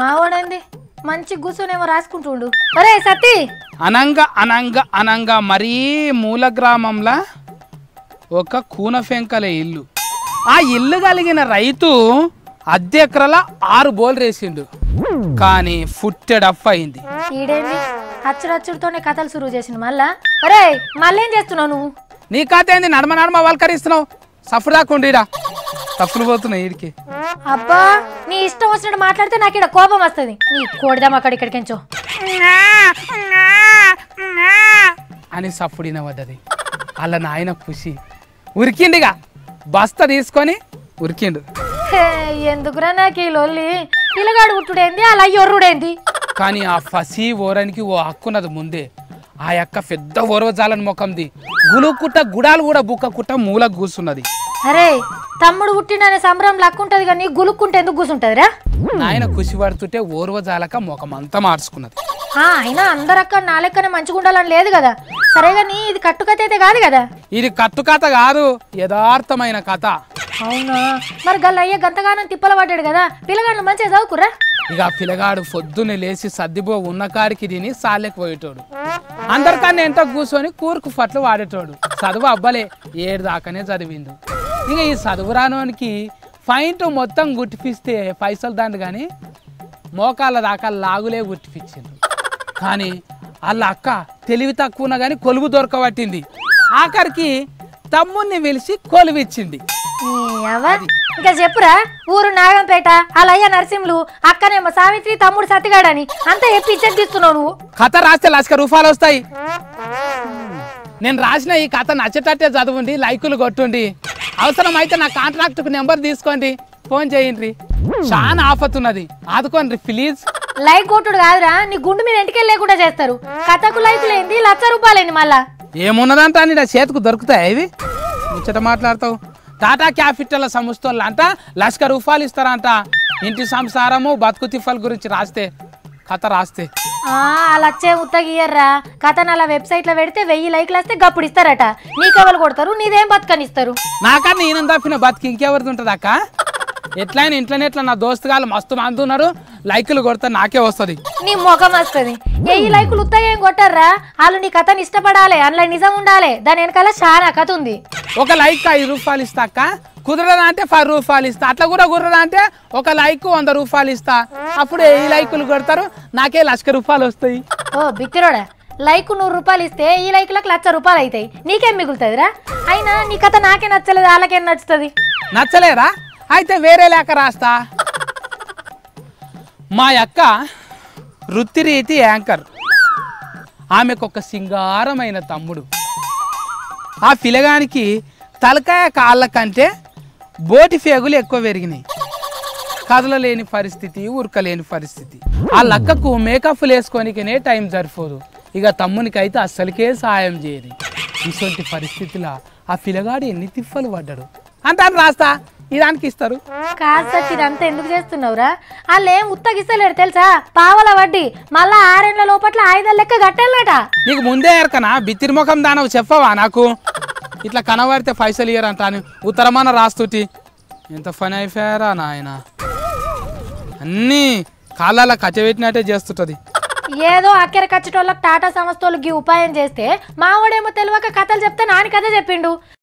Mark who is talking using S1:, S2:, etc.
S1: మావాడేంది మంచి కూర్చొనేమో రాసుకుంటుండు ఒరే సతీ
S2: అనంగ అనంగ అనంగ మరీ మూల గ్రామంలో ఒక కూనఫెంకల ఇల్లు ఆ ఇల్లు కలిగిన రైతు అద్దె ఎకరాల ఆరు బోల్ వేసిండు కానీ ఫుట్టెడ్ అఫ్ అయింది
S1: ఈడేంది అచ్చుడచ్చుడితోనే కథలు సురువు చేసిండు మళ్ళా ఒరే మళ్ళేం చేస్తున్నావు నువ్వు
S2: నీ కథ ఏంది నడమ నడమ వల్కరిస్తున్నావు సఫర్ దాకుండిరా తప్పులు పోతున్నాయి వీడికి
S1: అబ్బా నీ ఇష్టం వచ్చినట్టు మాట్లాడితే నాకు ఇక్కడ కోపం వస్తుంది నీ కోడిదాం అక్కడ ఇక్కడికించో
S2: అని సప్పుడిన పడ్డది అలా నాయన ఖుషి ఉరికిండిగా బస్తా తీసుకొని ఉరికిండు
S1: హే, ఎందుకురా నాకు ఈ లొల్లి పిల్లగాడు ఉట్టుడేంది అలా ఎర్రుడేంది
S2: కానీ ఆ ఫసి ఓరానికి ఓ హక్కున్నది ముందే ఆ యొక్క పెద్ద ఓరవజాలని ముఖంది గులుకుట్ట గుడాలు కూడా బుక్కకుట్ట మూల కూసున్నది
S1: అరే తమ్ముడు పుట్టిననే సంబరం లక్కుంటది కానీ గులుక్కుంటే ఎందుకు కూర్చుంటదిరా
S2: నాయన ఖుషి పడుతుంటే ఓర్వజాలక ముఖం అంతా మార్చుకున్నది
S1: ఆ, అయినా అందరక్క నా లెక్కనే మంచిగా ఉండాలని లేదు కదా సరే కానీ ఇది కట్టుకథ అయితే కాదు కదా
S2: ఇది కట్టు కథ కాదు యథార్థమైన కథ
S1: అవునా మరి గల్ల అయ్యే గంతగానం తిప్పల పడ్డాడు కదా పిల్లగాళ్ళు మంచిగా చదువుకురా
S2: ఇక ఆ పిల్లగాడు పొద్దున్నే లేచి సర్దిబో ఉన్న కాడికి తిని సాలెకి పోయేటోడు అందరికన్నా ఎంట కూర్చొని కూరుకు పట్లు వాడేటోడు చదువు అబ్బలే ఏడు దాకానే చదివిండు ఇక ఈ చదువు రానోనికి ఫైంట్ మొత్తం గుట్టిపిస్తే పైసలు దండు కానీ మోకాళ్ళ దాకా లాగులే గుట్టిపించిండు కానీ వాళ్ళ అక్క తెలివి తక్కువ కానీ కొలువు దొరకబట్టింది ఆఖరికి తమ్ముణ్ణి పిలిచి కొలువిచ్చింది
S1: ఈ అవ్వ. ఇంకా చెప్పురా ఊరు నాగంపేట అలయ్య నరసింహులు అక్కనేమో సావిత్రి తమ్ముడు సత్తిగాడని అంతా చెప్పి ఇచ్చేది తీస్తున్నావు నువ్వు
S2: కథ రాస్తే లక్ష రూపాయలు వస్తాయి నేను రాసిన ఈ కథ నచ్చేటట్టే చదవండి లైకులు కొట్టుండి అవసరం అయితే నా కాంట్రాక్ట్కు నెంబర్ తీసుకోండి ఫోన్ చేయండి చాలా ఆఫత్ ఉన్నది ఆదుకోండి ప్లీజ్
S1: లైక్ కొట్టుడు కాదురా నీ గుండు మీద ఇంటికి లేకుండా చేస్తారు కథకు లైక్ లేంది లక్ష రూపాయలేంది మళ్ళా
S2: ఏమున్నదంట అని నా చేతికి దొరుకుతాయి ఇవి ముచ్చట మాట్లాడతావు టాటా క్యాపిటల్ సంస్థలు అంట లక్ష రూపాయలు ఇస్తారంట ఇంటి సంసారము బతుకు తిఫల్ గురించి రాస్తే కథ రాస్తే
S1: ఆ, అలా వచ్చే ఉత్తగియ్యర్రా కథ అలా వెబ్సైట్ లో పెడితే వెయ్యి లైక్లు వస్తే గప్పుడు ఇస్తారట నీకెవరు కొడతారు నీదేం బతుకనిస్తారు
S2: నాకన్నా ఈయన తప్పిన బతికి ఇంకెవరిది ఉంటుంది అక్క ఎట్లయినా ఇంట్లోనే ఎట్లా నా దోస్తుగాళ్ళు మస్తు మంది ఉన్నారు లైకులు కొడితే నాకే వస్తుంది
S1: నీ ముఖం వస్తుంది వెయ్యి లైకులు ఉత్తగా ఏం కొట్టారా వాళ్ళు నీ కథని ఇష్టపడాలి అందులో నిజం ఉండాలి దాని వెనకాల చాలా కథ ఉంది
S2: ఒక లైక్ ఐదు రూపాయలు ఇస్తా అక్క కుదరదా అంటే పది రూపాయలు ఇస్తా అట్లా కూడా కుదరదా అంటే ఒక లైక్ వంద రూపాయలు ఇస్తా అప్పుడు ఈ లైకులు కొడతారు నాకే లక్ష రూపాయలు వస్తాయి
S1: ఓ బిత్తిరోడా లైక్ నూరు రూపాయలు ఇస్తే ఈ లైకులకు లక్ష రూపాయలు అవుతాయి నీకేం మిగులుతుందిరా అయినా నీ కథ నాకే నచ్చలేదు వాళ్ళకేం నచ్చుతుంది
S2: నచ్చలేదా అయితే వేరే లేక రాస్తా మా అక్క వృత్తిరీతి యాంకర్ ఆమెకు ఒక సింగారమైన తమ్ముడు ఆ పిల్లగానికి తలకాయ కాళ్ళ కంటే బోటి ఫేగులు ఎక్కువ పెరిగినాయి కదలలేని పరిస్థితి ఉరకలేని పరిస్థితి ఆ లక్కకు మేకప్లు వేసుకోనికనే టైం సరిపోదు ఇక తమ్మునికి అయితే అస్సలకే సాయం చేయదు ఇటువంటి పరిస్థితిలో ఆ పిల్లగాడు ఎన్ని తిప్పలు పడ్డాడు అంటాను రాస్తా ఇదానికి ఇస్తారు
S1: కాదు సచ్చి ఇదంతా ఎందుకు చేస్తున్నావురా వాళ్ళు ఏం ఉత్తగిస్తలేరు తెలుసా పావల వడ్డీ మళ్ళా ఆరేళ్ల లోపట్ల ఐదేళ్ళ లెక్క కట్టాలట
S2: నీకు ముందే ఎరకనా బిత్తిరి ముఖం దానవు చెప్పవా నాకు ఇట్లా కనబడితే పైసలు ఇయ్యరంటాను ఉత్తరమాన రాస్తుటి ఎంత పని అయిపోయారా నాయన అన్నీ కాళ్ళ కచ్చబెట్టినట్టే చేస్తుంటది
S1: ఏదో అక్కెర కచ్చటోళ్ళకి టాటా సంస్థలకు ఈ ఉపాయం చేస్తే మావాడేమో తెలియక కథలు చెప్తే నాని కథ చెప్పిండు